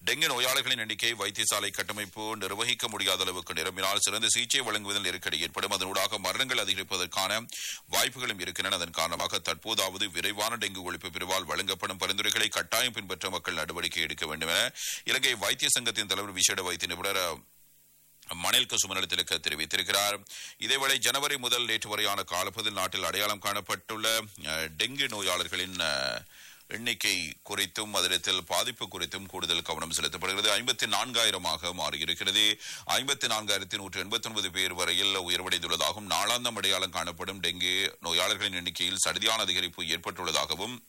dengue நோயாளர்களின் எண்ணிக்கை வைத்தியசாலை கட்டமைப்பு நிர்வகிக்க முடியாத அளவுக்கு நிரம்பினால் சிறந்த சிகிச்சை வழங்குவதில் நெருக்கடி ஏற்படும் அதனூடாக மரணங்கள் அதிகரிப்பதற்கான வாய்ப்புகளும் இருக்கின்றன அதன் காரணமாக தற்போதாவது விரைவான டெங்கு ஒழிப்பு பிரிவால் வழங்கப்படும் பரிந்துரைகளை கட்டாயம் பின்பற்ற மக்கள் நடவடிக்கை எடுக்க வேண்டும் என இலங்கை வைத்திய சங்கத்தின் தலைவர் விசேட வைத்திய நிபுணர் மணில் குசுமனல் திலக்க தெரிவித்திருக்கிறார் இதேவேளை ஜனவரி முதல் நேற்று வரையான காலப்பதில் நாட்டில் அடையாளம் காணப்பட்டுள்ள அஹ், டெங்கு நோயாளர்களின் அஹ், எண்ணிக்கை குறித்தும் அதிடத்தில் பாதிப்பு குறித்தும் கூடுதல் கவனம் செலுத்தப்படுகிறது ஐம்பத்தி நான்காயிரமாக மாறியிருக்கிறது ஐம்பத்தி நான்காயிரத்தி நூற்று எண்பத்தி ஒன்பது பேர் வரையில் உயர்வடைந்துள்ளதாகவும் நாளாந்தம் அடையாளம் காணப்படும் டெங்கு நோயாளர்களின் எண்ணிக்கையில் சடுதியான அதிகரிப்பு ஏற்பட்டுள்ளதாகவும்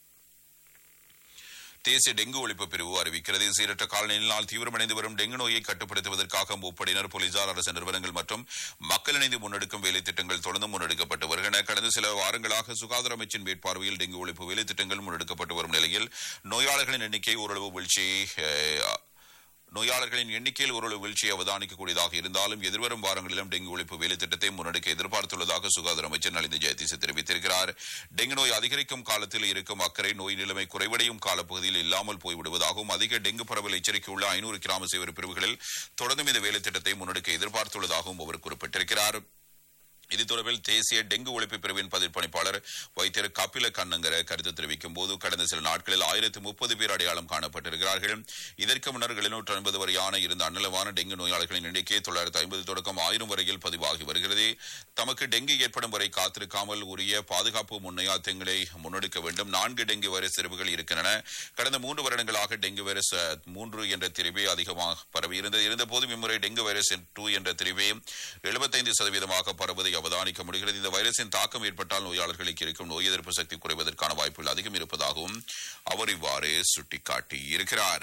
தேசிய டெங்கு ஒழிப்பு பிரிவு அறிவிக்கிறது சீரற்ற காலநிலையினால் தீவிரமடைந்து வரும் டெங்கு நோயை கட்டுப்படுத்துவதற்காக முப்படையினர் போலீசார் அரசு நிறுவனங்கள் மற்றும் மக்கள் இணைந்து முன்னெடுக்கும் வேலை திட்டங்கள் தொடர்ந்து முன்னெடுக்கப்பட்டு வருகின்றன கடந்த சில வாரங்களாக சுகாதார அமைச்சின் மேற்பார்வையில் டெங்கு ஒழிப்பு வேலை திட்டங்கள் முன்னெடுக்கப்பட்டு வரும் நிலையில் நோயாளர்களின் எண்ணிக்கை ஓரளவு வீழ்ச்சி அஹ், நோயாளர்களின் எண்ணிக்கையில் ஓரளவு வீழ்ச்சியை அவதானிக்கக்கூடியதாக இருந்தாலும் எதிர்வரும் வாரங்களிலும் டெங்கு ஒழிப்பு வேலை திட்டத்தை முன்னெடுக்க எதிர்பார்த்துள்ளதாக சுகாதார அமைச்சர் நலிந்த ஜெயதிஸ் தெரிவித்திருக்கிறார் டெங்கு நோய் அதிகரிக்கும் காலத்தில் இருக்கும் அக்கறை நோய் நிலைமை குறைவடையும் காலப்பகுதியில் இல்லாமல் போய்விடுவதாகவும் அதிக டெங்கு பரவல் எச்சரிக்கை உள்ள ஐநூறு கிராம சேவை பிரிவுகளில் தொடர்ந்தும் இந்த வேலை திட்டத்தை முன்னெடுக்க எதிர்பார்த்துள்ளதாகவும் அவர் குறிப்பிட்டிருக்கிறார் இது தொடர்பில் தேசிய டெங்கு ஒழிப்பு பிரிவின் பதிப்பணிப்பாளர் வைத்தியர் கபில கண்ணங்கர கருத்து தெரிவிக்கும் போது கடந்த சில நாட்களில் ஆயிரத்து முப்பது பேர் அடையாளம் காணப்பட்டிருக்கிறார்கள் இதற்கு முன்னர் எழுநூற்று ஐம்பது வரையான இருந்த அன்னளவான டெங்கு நோயாளர்களின் எண்ணிக்கை தொள்ளாயிரத்து ஐம்பது தொடக்கம் ஆயிரம் வரையில் பதிவாகி வருகிறது தமக்கு டெங்கு ஏற்படும் வரை காத்திருக்காமல் உரிய பாதுகாப்பு முன்னேற்றங்களை முன்னெடுக்க வேண்டும் நான்கு டெங்கு வைரஸ் திரிவுகள் இருக்கின்றன கடந்த மூன்று வருடங்களாக டெங்கு வைரஸ் அஹ், மூன்று என்ற திரிவே அதிகமாக பரவி இருந்தது இருந்தபோதும் இம்முறை டெங்கு வைரஸ் டூ என்ற திரிவே எழுபத்தைந்து சதவீதமாக பரவுவதை அவதானிக்க முடிகிறது இந்த வைரஸின் தாக்கம் ஏற்பட்டால் நோயாளர்களுக்கு இருக்கும் நோய் எதிர்ப்பு சக்தி குறைவதற்கான வாய்ப்புகள் அதிகம் இருப்பதாகவும் அவர் இவ்வாறு சுட்டிக்காட்டி இருக்கிறார்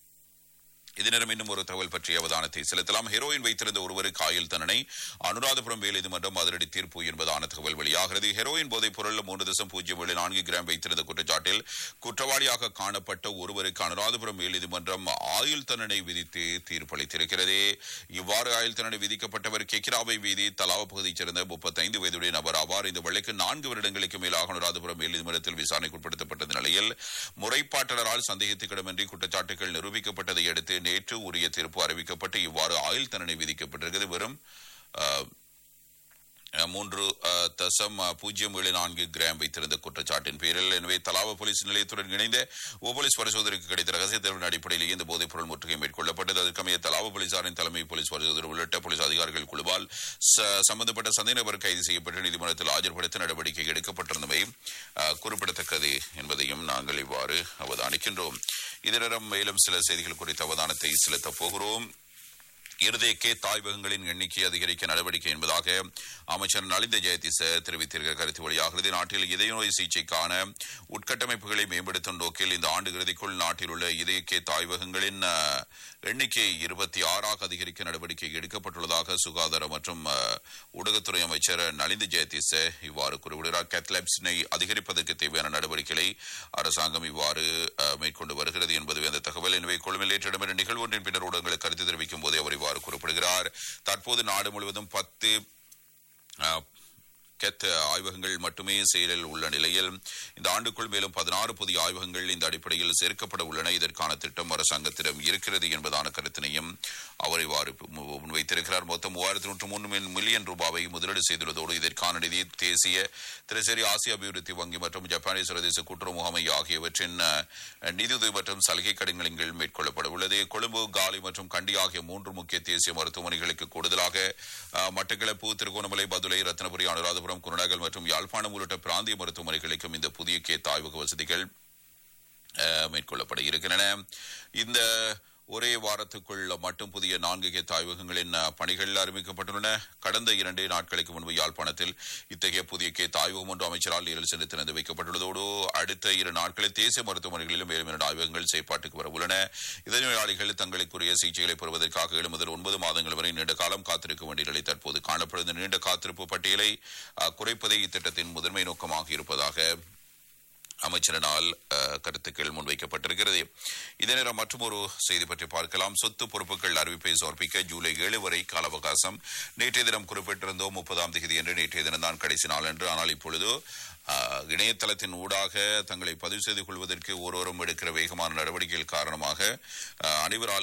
இதனிடம் இன்னும் ஒரு தகவல் பற்றிய அவதானத்தை செலுத்தலாம் ஹெரோயின் வைத்திருந்த ஒருவருக்கு ஆயுள் தண்டனை அனுராதபுரம் மேல்நீதிமன்றம் அதிரடி தீர்ப்பு என்பதான தகவல் வெளியாகிறது ஹெரோயின் போதைப் பொருள் மூன்று தசம் பூஜ்ஜியம் ஏழு நான்கு கிராம் வைத்திருந்த குற்றச்சாட்டில் குற்றவாளியாக காணப்பட்ட ஒருவருக்கு அனுராதபுரம் மேல்நீதிமன்றம் ஆயுள் தண்டனை விதித்து தீர்ப்பளித்திருக்கிறது இவ்வாறு ஆயுள் தண்டனை விதிக்கப்பட்டவர் கெக்கிராவை வீதி தலாவ பகுதியைச் சேர்ந்த முப்பத்தைந்து வயதுடைய நபர் ஆவார் இந்த வழக்கு நான்கு வருடங்களுக்கு மேலாக அனுராதபுரம் மேல்நீதிமன்றத்தில் விசாரணைக்கு உட்படுத்தப்பட்ட நிலையில் முறைப்பாட்டாளரால் சந்தேகத்துக்கிடமின்றி குற்றச்சாட்டுகள் நிரூபிக்கப்பட்டதை அடுத்து நேற்று உரிய தீர்ப்பு அறிவிக்கப்பட்டு இவ்வாறு ஆயுள் தண்டனை விதிக்கப்பட்டிருக்கிறது வெறும் அஹ், அஹ், மூன்று அஹ், தசம் அஹ், பூஜ்ஜியம் ஏழு நான்கு கிராம் வைத்திருந்த குற்றச்சாட்டின் பேரில் எனவே தலாவ போலீஸ் நிலையத்துடன் இணைந்த ஓ போலீஸ் பரிசோதனைக்கு கிடைத்த ரகசிய தகவலின் அடிப்படையிலேயே இந்த போதைப் பொருள் முற்றுகை மேற்கொள்ளப்பட்டது அதற்கமைய தலாவ போலீசாரின் தலைமை போலீஸ் பரிசோதனை உள்ளிட்ட போலீஸ் அதிகாரிகள் குழுவால் ச- சம்பந்தப்பட்ட சந்தேக நபர் கைது செய்யப்பட்டு நீதிமன்றத்தில் ஆஜர்படுத்த நடவடிக்கை எடுக்கப்பட்டிருந்தமை அஹ், குறிப்பிடத்தக்கது என்பதையும் நாங்கள் இவ்வாறு அவதானிக்கின்றோம் இதனிடம் மேலும் சில செய்திகள் குறித்த அவதானத்தை செலுத்தப் போகிறோம் இருதயக்கே தாய்வகங்களின் எண்ணிக்கை அதிகரிக்க நடவடிக்கை என்பதாக அமைச்சர் நலிந்த ஜெயதிச தெரிவித்திருக்கிற கருத்து வழியாகிறது நாட்டில் இதய நோய் சிகிச்சைக்கான உட்கட்டமைப்புகளை மேம்படுத்தும் நோக்கில் இந்த ஆண்டு இறுதிக்குள் நாட்டில் உள்ள இதயக்கே தாய்வகங்களின் அஹ், எண்ணிக்கை இருபத்தி ஆறாக அதிகரிக்க நடவடிக்கை எடுக்கப்பட்டுள்ளதாக சுகாதார மற்றும் அஹ், ஊடகத்துறை அமைச்சர் நலிந்த ஜெயதிச இவ்வாறு குறிப்பிடுகிறார் கேத்லாப்ஸினை அதிகரிப்பதற்கு தேவையான நடவடிக்கைகளை அரசாங்கம் இவ்வாறு அஹ், மேற்கொண்டு வருகிறது என்பது அந்த தகவல் எனவே கொழும்பில் நேற்று இடம்பெற்ற நிகழ்வு ஒன்றின் பின்னர் ஊடகங்களுக்கு கருத்து தெரிவிக்கும் போதே அவர் இவ்வாறு குறிப்பிடுகிறார் தற்போது நாடு முழுவதும் பத்து அஹ், கெத் ஆய்வகங்கள் மட்டுமே செயலில் உள்ள நிலையில் இந்த ஆண்டுக்குள் மேலும் பதினாறு புதிய ஆய்வகங்கள் இந்த அடிப்படையில் சேர்க்கப்பட உள்ளன இதற்கான திட்டம் அரசாங்கத்திடம் இருக்கிறது என்பதான கருத்தினையும் அவர் இவ்வாறு மு- முன்வைத்திருக்கிறார் மொத்தம் மூவாயிரத்தி நூற்று மூன்று மில்லியன் ரூபாவை முதலீடு செய்துள்ளதோடு இதற்கான நிதி தேசிய திரைசேரி ஆசிய அபிவிருத்தி வங்கி மற்றும் ஜப்பானிய சர்வதேச கூட்டுறவு முகமை ஆகியவற்றின் அஹ், நிதியுதவி மற்றும் சலுகை கடன்களின் கீழ் மேற்கொள்ளப்பட உள்ளது கொழும்பு காலி மற்றும் கண்டி ஆகிய மூன்று முக்கிய தேசிய மருத்துவமனைகளுக்கு கூடுதலாக அஹ், மட்டக்களப்பு திருகோணமலை பதுளை ரத்னபுரி அனுராதபுரம் குருநாகல் மற்றும் யாழ்ப்பாணம் உள்ளிட்ட பிராந்திய மருத்துவமனைகளுக்கும் இந்த புதிய கேத் ஆய்வக வசதிகள் அஹ், மேற்கொள்ளப்பட இருக்கின்றன இந்த ஒரே வாரத்துக்குள் மட்டும் புதிய நான்கு கேத் ஆய்வகங்களின் அஹ், பணிகள் அறிவிக்கப்பட்டுள்ளன கடந்த இரண்டு நாட்களுக்கு முன்பு யாழ்ப்பாணத்தில் இத்தகைய புதிய கேத் ஆய்வகம் ஒன்று அமைச்சரால் நேரில் சென்று திறந்து வைக்கப்பட்டுள்ளதோடு அடுத்த இரு நாட்களில் தேசிய மருத்துவமனைகளிலும் மேலும் இரண்டு ஆய்வகங்கள் செயற்பாட்டுக்கு வர உள்ளன இதர நோயாளிகள் தங்களுக்குரிய சிகிச்சைகளை பெறுவதற்காக ஏழு முதல் ஒன்பது மாதங்கள் வரை நீண்ட காலம் காத்திருக்க வேண்டிய நிலை தற்போது காணப்படுகிறது இந்த நீண்ட காத்திருப்பு பட்டியலை அஹ், குறைப்பதே இத்திட்டத்தின் முதன்மை நோக்கமாக இருப்பதாக அமைச்சரினால் அஹ், கருத்துக்கள் முன்வைக்கப்பட்டிருக்கிறது இதே நேரம் மற்றும் ஒரு செய்தி பற்றி பார்க்கலாம் சொத்து பொறுப்புகள் அறிவிப்பை சமர்ப்பிக்க ஜூலை ஏழு வரை கால அவகாசம் நேற்றைய தினம் குறிப்பிட்டிருந்தோம் முப்பதாம் தேதி என்று நேற்றைய தினம் தான் கடைசி நாள் என்று ஆனால் இப்பொழுது அஹ், இணையதளத்தின் ஊடாக தங்களை பதிவு செய்து கொள்வதற்கு ஒருவரும் எடுக்கிற வேகமான நடவடிக்கைகள் காரணமாக அஹ், அனைவராலும்